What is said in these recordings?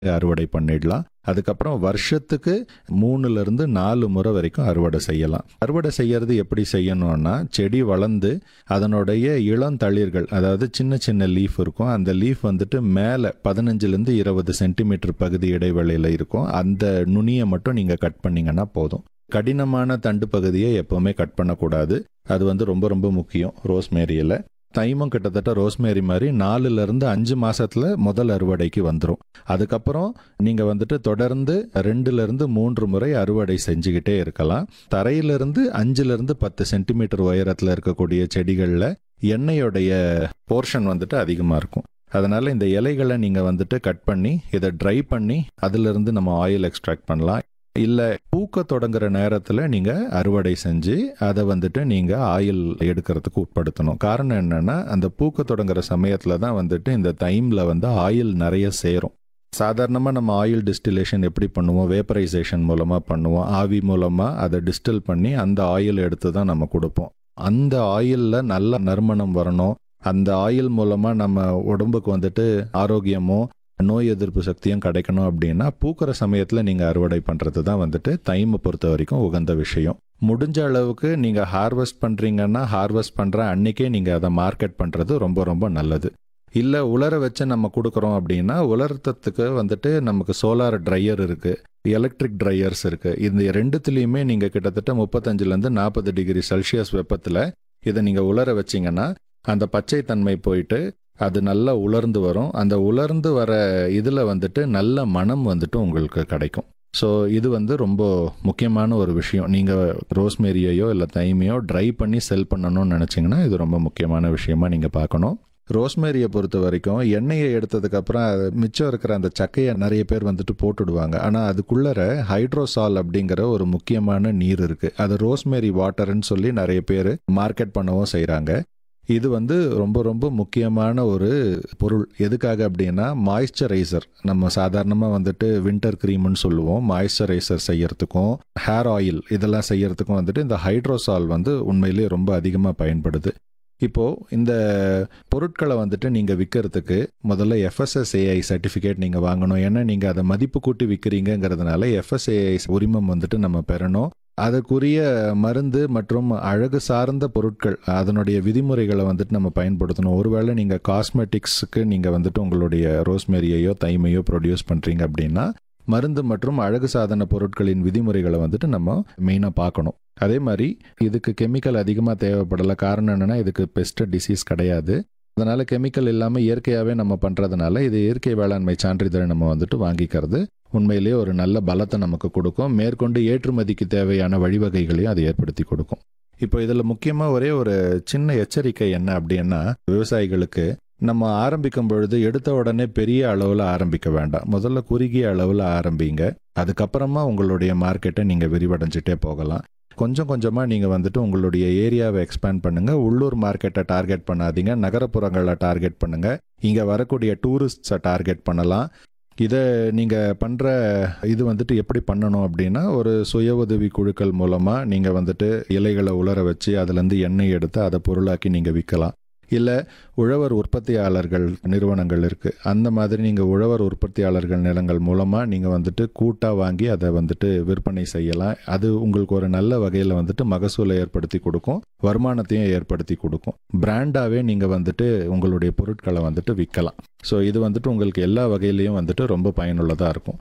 அறுவடை பண்ணிடலாம் அதுக்கப்புறம் வருஷத்துக்கு மூணுல இருந்து நாலு முறை வரைக்கும் அறுவடை செய்யலாம் அறுவடை செய்யறது எப்படி செய்யணும்னா செடி வளர்ந்து அதனுடைய இளம் தளிர்கள் அதாவது சின்ன சின்ன லீஃப் இருக்கும் அந்த லீஃப் வந்துட்டு மேலே பதினஞ்சுலேருந்து இருபது சென்டிமீட்டர் பகுதி இடைவெளியில் இருக்கும் அந்த நுனியை மட்டும் நீங்கள் கட் பண்ணீங்கன்னா போதும் கடினமான தண்டு பகுதியை எப்போவுமே கட் பண்ணக்கூடாது அது வந்து ரொம்ப ரொம்ப முக்கியம் ரோஸ்மேரியில் தைமும் கிட்டத்தட்ட ரோஸ்மேரி மாதிரி நாலுல இருந்து அஞ்சு மாசத்துல முதல் அறுவடைக்கு வந்துடும் அதுக்கப்புறம் நீங்க வந்துட்டு தொடர்ந்து ரெண்டுல இருந்து மூன்று முறை அறுவடை செஞ்சுக்கிட்டே இருக்கலாம் தரையிலிருந்து அஞ்சுல இருந்து பத்து சென்டிமீட்டர் உயரத்துல இருக்கக்கூடிய செடிகள்ல எண்ணெயோடைய போர்ஷன் வந்துட்டு அதிகமா இருக்கும் அதனால இந்த இலைகளை நீங்க வந்துட்டு கட் பண்ணி இதை ட்ரை பண்ணி அதுல இருந்து நம்ம ஆயில் எக்ஸ்ட்ராக்ட் பண்ணலாம் இல்லை பூக்க தொடங்குற நேரத்தில் நீங்கள் அறுவடை செஞ்சு அதை வந்துட்டு நீங்கள் ஆயில் எடுக்கிறதுக்கு உட்படுத்தணும் காரணம் என்னென்னா அந்த பூக்க தொடங்குற சமயத்தில் தான் வந்துட்டு இந்த தைமில் வந்து ஆயில் நிறைய சேரும் சாதாரணமாக நம்ம ஆயில் டிஸ்டிலேஷன் எப்படி பண்ணுவோம் வேப்பரைசேஷன் மூலமாக பண்ணுவோம் ஆவி மூலமாக அதை டிஸ்டில் பண்ணி அந்த ஆயில் எடுத்து தான் நம்ம கொடுப்போம் அந்த ஆயிலில் நல்ல நறுமணம் வரணும் அந்த ஆயில் மூலமாக நம்ம உடம்புக்கு வந்துட்டு ஆரோக்கியமும் நோய் எதிர்ப்பு சக்தியும் கிடைக்கணும் அப்படின்னா பூக்கிற சமயத்தில் நீங்கள் அறுவடை பண்ணுறது தான் வந்துட்டு தைமை பொறுத்த வரைக்கும் உகந்த விஷயம் முடிஞ்ச அளவுக்கு நீங்கள் ஹார்வெஸ்ட் பண்ணுறீங்கன்னா ஹார்வெஸ்ட் பண்ணுற அன்னைக்கே நீங்கள் அதை மார்க்கெட் பண்ணுறது ரொம்ப ரொம்ப நல்லது இல்லை உலர வச்சு நம்ம கொடுக்குறோம் அப்படின்னா உலர்த்தத்துக்கு வந்துட்டு நமக்கு சோலார் ட்ரையர் இருக்குது எலக்ட்ரிக் ட்ரையர்ஸ் இருக்குது இந்த ரெண்டுத்துலேயுமே நீங்கள் கிட்டத்தட்ட முப்பத்தஞ்சுலேருந்து நாற்பது டிகிரி செல்சியஸ் வெப்பத்தில் இதை நீங்கள் உலர வச்சிங்கன்னா அந்த பச்சை தன்மை போயிட்டு அது நல்லா உலர்ந்து வரும் அந்த உலர்ந்து வர இதில் வந்துட்டு நல்ல மனம் வந்துட்டு உங்களுக்கு கிடைக்கும் ஸோ இது வந்து ரொம்ப முக்கியமான ஒரு விஷயம் நீங்கள் ரோஸ்மேரியையோ இல்லை தைமையோ ட்ரை பண்ணி செல் பண்ணணும்னு நினச்சிங்கன்னா இது ரொம்ப முக்கியமான விஷயமா நீங்கள் பார்க்கணும் ரோஸ்மேரியை பொறுத்த வரைக்கும் எண்ணெயை எடுத்ததுக்கப்புறம் அது மிச்சம் இருக்கிற அந்த சக்கையை நிறைய பேர் வந்துட்டு போட்டுடுவாங்க ஆனால் அதுக்குள்ளற ஹைட்ரோசால் அப்படிங்கிற ஒரு முக்கியமான நீர் இருக்குது அது ரோஸ்மேரி வாட்டர்னு சொல்லி நிறைய பேர் மார்க்கெட் பண்ணவும் செய்கிறாங்க இது வந்து ரொம்ப ரொம்ப முக்கியமான ஒரு பொருள் எதுக்காக அப்படின்னா மாய்ஸ்சரைசர் நம்ம சாதாரணமாக வந்துட்டு வின்டர் க்ரீம்னு சொல்லுவோம் மாய்ஸ்சரைசர் செய்யறதுக்கும் ஹேர் ஆயில் இதெல்லாம் செய்யறதுக்கும் வந்துட்டு இந்த ஹைட்ரோசால் வந்து உண்மையிலேயே ரொம்ப அதிகமாக பயன்படுது இப்போது இந்த பொருட்களை வந்துட்டு நீங்கள் விற்கிறதுக்கு முதல்ல எஃப்எஸ்எஸ்ஏஐ சர்டிஃபிகேட் நீங்கள் வாங்கணும் ஏன்னா நீங்கள் அதை மதிப்பு கூட்டி விற்கிறீங்கிறதுனால எஃப்எஸ்ஏஐ உரிமம் வந்துட்டு நம்ம பெறணும் அதற்குரிய மருந்து மற்றும் அழகு சார்ந்த பொருட்கள் அதனுடைய விதிமுறைகளை வந்துட்டு நம்ம பயன்படுத்தணும் ஒருவேளை நீங்கள் காஸ்மெட்டிக்ஸுக்கு நீங்கள் வந்துட்டு உங்களுடைய ரோஸ்மேரியையோ தைமையோ ப்ரொடியூஸ் பண்ணுறீங்க அப்படின்னா மருந்து மற்றும் அழகு சாதன பொருட்களின் விதிமுறைகளை வந்துட்டு நம்ம மெயினாக பார்க்கணும் அதே மாதிரி இதுக்கு கெமிக்கல் அதிகமாக தேவைப்படலை காரணம் என்னென்னா இதுக்கு பெஸ்ட் டிசீஸ் கிடையாது அதனால் கெமிக்கல் இல்லாமல் இயற்கையாகவே நம்ம பண்ணுறதுனால இது இயற்கை வேளாண்மை சான்றிதழை நம்ம வந்துட்டு வாங்கிக்கிறது உண்மையிலேயே ஒரு நல்ல பலத்தை நமக்கு கொடுக்கும் மேற்கொண்டு ஏற்றுமதிக்கு தேவையான வழிவகைகளையும் அது ஏற்படுத்தி கொடுக்கும் இப்போ இதில் முக்கியமாக ஒரே ஒரு சின்ன எச்சரிக்கை என்ன அப்படின்னா விவசாயிகளுக்கு நம்ம ஆரம்பிக்கும் பொழுது எடுத்த உடனே பெரிய அளவில் ஆரம்பிக்க வேண்டாம் முதல்ல குறுகிய அளவில் ஆரம்பிங்க அதுக்கப்புறமா உங்களுடைய மார்க்கெட்டை நீங்கள் விரிவடைஞ்சிட்டே போகலாம் கொஞ்சம் கொஞ்சமாக நீங்கள் வந்துட்டு உங்களுடைய ஏரியாவை எக்ஸ்பேண்ட் பண்ணுங்கள் உள்ளூர் மார்க்கெட்டை டார்கெட் பண்ணாதீங்க நகரப்புறங்களை டார்கெட் பண்ணுங்கள் இங்கே வரக்கூடிய டூரிஸ்ட்ஸை டார்கெட் பண்ணலாம் இதை நீங்கள் பண்ணுற இது வந்துட்டு எப்படி பண்ணணும் அப்படின்னா ஒரு சுய உதவி குழுக்கள் மூலமாக நீங்கள் வந்துட்டு இலைகளை உலர வச்சு அதுலேருந்து எண்ணெய் எடுத்து அதை பொருளாக்கி நீங்கள் விற்கலாம் இல்லை உழவர் உற்பத்தியாளர்கள் நிறுவனங்கள் இருக்குது அந்த மாதிரி நீங்கள் உழவர் உற்பத்தியாளர்கள் நிலங்கள் மூலமாக நீங்கள் வந்துட்டு கூட்டாக வாங்கி அதை வந்துட்டு விற்பனை செய்யலாம் அது உங்களுக்கு ஒரு நல்ல வகையில் வந்துட்டு மகசூலை ஏற்படுத்தி கொடுக்கும் வருமானத்தையும் ஏற்படுத்தி கொடுக்கும் பிராண்டாகவே நீங்கள் வந்துட்டு உங்களுடைய பொருட்களை வந்துட்டு விற்கலாம் ஸோ இது வந்துட்டு உங்களுக்கு எல்லா வகையிலையும் வந்துட்டு ரொம்ப பயனுள்ளதாக இருக்கும்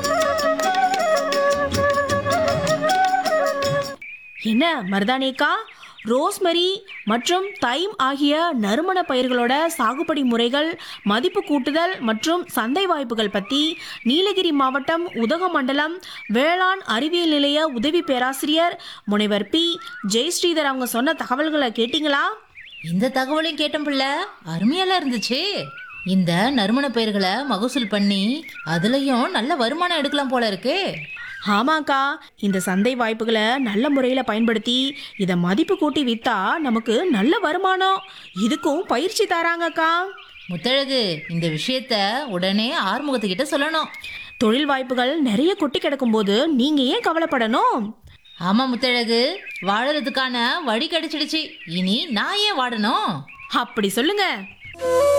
என்ன மருதானேக்கா ரோஸ்மெரி மற்றும் தைம் ஆகிய நறுமண பயிர்களோட சாகுபடி முறைகள் மதிப்பு கூட்டுதல் மற்றும் சந்தை வாய்ப்புகள் பற்றி நீலகிரி மாவட்டம் உதகமண்டலம் வேளாண் அறிவியல் நிலைய உதவி பேராசிரியர் முனைவர் பி ஜெயஸ்ரீதர் அவங்க சொன்ன தகவல்களை கேட்டிங்களா இந்த தகவலையும் கேட்டோம் பிள்ள அருமையெல்லாம் இருந்துச்சு இந்த நறுமண பயிர்களை மகசூல் பண்ணி அதுலயும் நல்ல வருமானம் எடுக்கலாம் போல இருக்கு ஆமாக்கா இந்த சந்தை வாய்ப்புகளை நல்ல முறையில் பயன்படுத்தி இதை மதிப்பு கூட்டி விற்றா நமக்கு நல்ல வருமானம் இதுக்கும் பயிற்சி தராங்கக்கா முத்தழகு இந்த விஷயத்த உடனே ஆறுமுகத்துக்கிட்ட சொல்லணும் தொழில் வாய்ப்புகள் நிறைய கொட்டி கிடக்கும்போது நீங்க ஏன் கவலைப்படணும் ஆமா முத்தழகு வாழறதுக்கான வழி கிடைச்சிடுச்சு இனி நான் ஏன் வாடணும் அப்படி சொல்லுங்க